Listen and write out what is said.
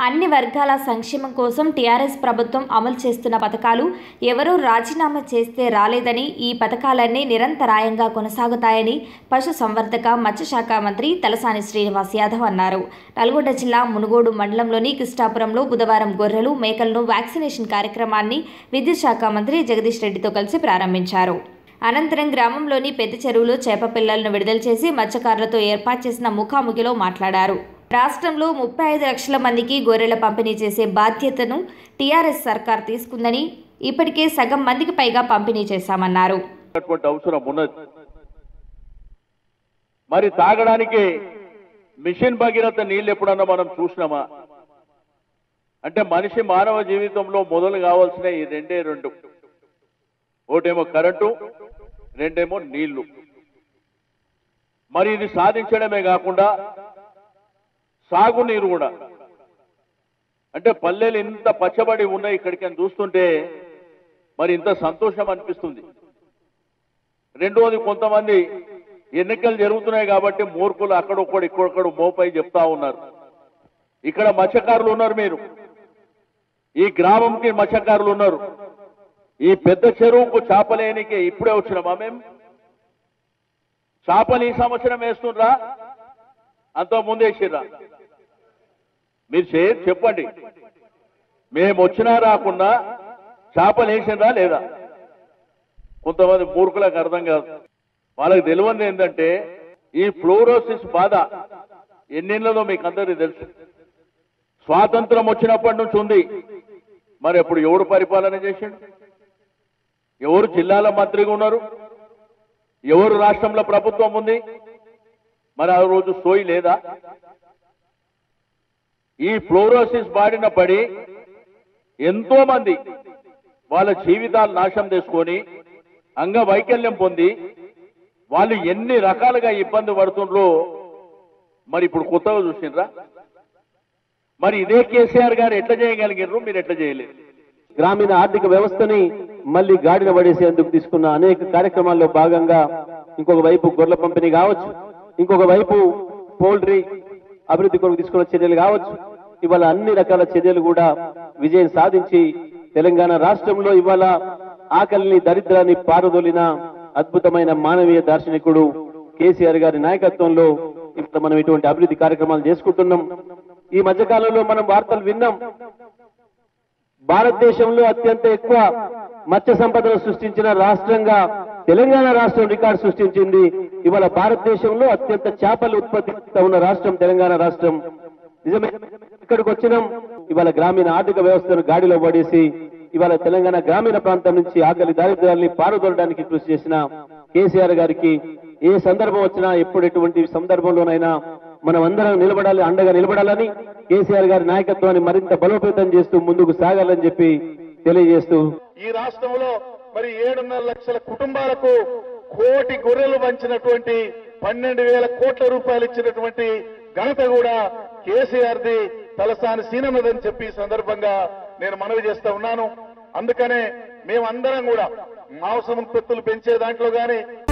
అన్ని వర్గాల సంక్షేమం కోసం టీఆర్ఎస్ ప్రభుత్వం అమలు చేస్తున్న పథకాలు ఎవరూ రాజీనామా చేస్తే రాలేదని ఈ పథకాలన్నీ నిరంతరాయంగా కొనసాగుతాయని పశుసంవర్ధక మత్స్యశాఖ మంత్రి తలసాని శ్రీనివాస్ యాదవ్ అన్నారు నల్గొండ జిల్లా మునుగోడు మండలంలోని కృష్ణాపురంలో బుధవారం గొర్రెలు మేకలను వ్యాక్సినేషన్ కార్యక్రమాన్ని విద్యుత్ శాఖ మంత్రి జగదీష్ రెడ్డితో కలిసి ప్రారంభించారు అనంతరం గ్రామంలోని పెద్ద చెరువులో చేప పిల్లలను విడుదల చేసి మత్స్యకారులతో ఏర్పాటు చేసిన ముఖాముఖిలో మాట్లాడారు రాష్ట్రంలో ముప్పై ఐదు లక్షల మందికి గొర్రెల పంపిణీ చేసే బాధ్యతను టీఆర్ఎస్ సర్కార్ తీసుకుందని ఇప్పటికే సగం మందికి పైగా పంపిణీ చేశామన్నారు అటువంటి అవసరం ఉన్నది మరి తాగడానికి మిషన్ భగీరథ నీళ్ళు ఎప్పుడన్నా మనం చూసినామా అంటే మనిషి మానవ జీవితంలో మొదలు కావాల్సిన ఈ రెండే రెండు ఒకటేమో కరెంటు రెండేమో నీళ్లు మరి ఇది సాధించడమే కాకుండా సాగునీరు కూడా అంటే పల్లెలు ఇంత పచ్చబడి ఉన్నాయి ఇక్కడికి అని చూస్తుంటే మరి ఇంత సంతోషం అనిపిస్తుంది రెండోది కొంతమంది ఎన్నికలు జరుగుతున్నాయి కాబట్టి మూర్ఖులు అక్కడొక్కడు ఇక్కడొక్కడు మోపై చెప్తా ఉన్నారు ఇక్కడ మత్స్యకారులు ఉన్నారు మీరు ఈ గ్రామంకి మత్స్యకారులు ఉన్నారు ఈ పెద్ద చెరువుకు చేపలేనికి ఇప్పుడే వచ్చినామా మేము చేపలు ఈ సంవత్సరం వేస్తుండ్రా అంత ముందు వేసిర్రా మీరు చే- చెప్పండి మేము వచ్చినా రాకుండా చేపలు వేసిండ్రా లేదా కొంతమంది మూర్ఖులకు అర్థం కాదు వాళ్ళకి తెలియదు ఏంటంటే ఈ ఫ్లోరోసిస్ బాధ ఎన్నిళ్ళదో మీకు అందరికీ తెలుసు స్వాతంత్రం వచ్చినప్పటి నుంచి ఉంది మరి ఇప్పుడు ఎవడు పరిపాలన చేసిండు ఎవరు జిల్లాల మంత్రిగా ఉన్నారు ఎవరు రాష్ట్రంలో ప్రభుత్వం ఉంది మరి ఆ రోజు సోయి లేదా ఈ ఫ్లోరోసిస్ బారిన పడి ఎంతో మంది వాళ్ళ జీవితాలు నాశనం చేసుకొని అంగవైకల్యం పొంది వాళ్ళు ఎన్ని రకాలుగా ఇబ్బంది పడుతుండ్రో మరి ఇప్పుడు కొత్తగా చూసిండ్రా మరి ఇదే కేసీఆర్ గారు ఎట్లా చేయగలిగినారు మీరు ఎట్లా చేయలేరు గ్రామీణ ఆర్థిక వ్యవస్థని మళ్ళీ గాడిన పడేసేందుకు తీసుకున్న అనేక కార్యక్రమాల్లో భాగంగా ఇంకొక వైపు గొర్రెల పంపిణీ కావచ్చు ఇంకొక వైపు పౌల్ట్రీ అభివృద్ధి కొరకు తీసుకున్న చర్యలు కావచ్చు ఇవాళ అన్ని రకాల చర్యలు కూడా విజయం సాధించి తెలంగాణ రాష్ట్రంలో ఇవాళ ఆకలిని దరిద్రాన్ని పారదోలిన అద్భుతమైన మానవీయ దార్శనికుడు కేసీఆర్ గారి నాయకత్వంలో ఇప్పుడు మనం ఇటువంటి అభివృద్ధి కార్యక్రమాలు చేసుకుంటున్నాం ఈ మధ్యకాలంలో మనం వార్తలు విన్నాం భారతదేశంలో అత్యంత ఎక్కువ మత్స్య సంపదను సృష్టించిన రాష్ట్రంగా తెలంగాణ రాష్ట్రం రికార్డు సృష్టించింది ఇవాళ భారతదేశంలో అత్యంత చేపలు ఉత్పత్తి ఉన్న రాష్ట్రం తెలంగాణ రాష్ట్రం నిజమే ఇక్కడికి వచ్చినాం ఇవాళ గ్రామీణ ఆర్థిక వ్యవస్థను గాడిలో పడేసి ఇవాళ తెలంగాణ గ్రామీణ ప్రాంతం నుంచి ఆకలి దారిద్ర్యాన్ని పారదోలడానికి కృషి చేసిన కేసీఆర్ గారికి ఏ సందర్భం వచ్చినా ఎప్పుడు ఎటువంటి సందర్భంలోనైనా మనం అందరం నిలబడాలి అండగా నిలబడాలని కేసీఆర్ గారి నాయకత్వాన్ని మరింత బలోపేతం చేస్తూ ముందుకు సాగాలని చెప్పి తెలియజేస్తూ ఈ రాష్ట్రంలో మరి ఏడున్నర లక్షల కుటుంబాలకు కోటి గొర్రెలు పంచినటువంటి పన్నెండు వేల కోట్ల రూపాయలు ఇచ్చినటువంటి ఘనత కూడా కేసీఆర్ ది తలసాని సీనన్నదని చెప్పి ఈ సందర్భంగా నేను మనవి చేస్తా ఉన్నాను అందుకనే మేమందరం కూడా మాంసం ఉత్పత్తులు పెంచే దాంట్లో గాని